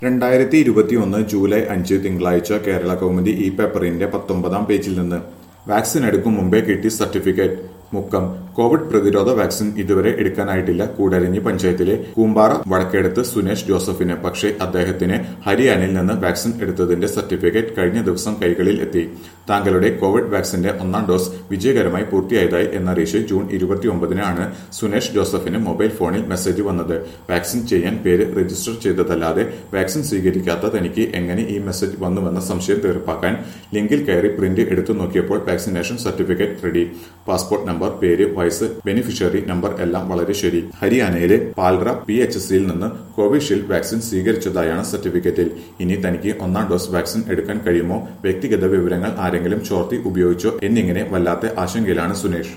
രണ്ടായിരത്തി ഇരുപത്തിയൊന്ന് ജൂലൈ അഞ്ച് തിങ്കളാഴ്ച കേരള കൗമുദി ഈ പേപ്പറിന്റെ പത്തൊമ്പതാം പേജിൽ നിന്ന് വാക്സിൻ എടുക്കും മുമ്പേ കിട്ടി സർട്ടിഫിക്കറ്റ് മുക്കം കോവിഡ് പ്രതിരോധ വാക്സിൻ ഇതുവരെ എടുക്കാനായിട്ടില്ല കൂടരഞ്ഞി പഞ്ചായത്തിലെ കൂമ്പാറ വടക്കേടത്ത് സുനേഷ് ജോസഫിന് പക്ഷേ അദ്ദേഹത്തിന് ഹരിയാനയിൽ നിന്ന് വാക്സിൻ എടുത്തതിന്റെ സർട്ടിഫിക്കറ്റ് കഴിഞ്ഞ ദിവസം കൈകളിൽ എത്തി താങ്കളുടെ കോവിഡ് വാക്സിന്റെ ഒന്നാം ഡോസ് വിജയകരമായി പൂർത്തിയായതായി എന്നറിയിച്ച് ജൂൺ ഇരുപത്തിയൊമ്പതിനാണ് സുനേഷ് ജോസഫിന് മൊബൈൽ ഫോണിൽ മെസ്സേജ് വന്നത് വാക്സിൻ ചെയ്യാൻ പേര് രജിസ്റ്റർ ചെയ്തതല്ലാതെ വാക്സിൻ സ്വീകരിക്കാത്ത തനിക്ക് എങ്ങനെ ഈ മെസ്സേജ് വന്നുവെന്ന സംശയം തീർപ്പാക്കാൻ ലിങ്കിൽ കയറി പ്രിന്റ് എടുത്തു നോക്കിയപ്പോൾ vaccination certificate ready passport number പേര് വയസ്സ് ബെനിഫിഷ്യറി നമ്പർ എല്ലാം വളരെ ശരി ഹരിയാനയിലെ പാൽറ പി എച്ച് സിയിൽ നിന്ന് കോവിഷീൽഡ് വാക്സിൻ സ്വീകരിച്ചതായാണ് സർട്ടിഫിക്കറ്റിൽ ഇനി തനിക്ക് ഒന്നാം ഡോസ് വാക്സിൻ എടുക്കാൻ കഴിയുമോ വ്യക്തിഗത വിവരങ്ങൾ ആരെങ്കിലും ചോർത്തി ഉപയോഗിച്ചോ എന്നിങ്ങനെ വല്ലാത്ത ആശങ്കയിലാണ് സുനേഷ്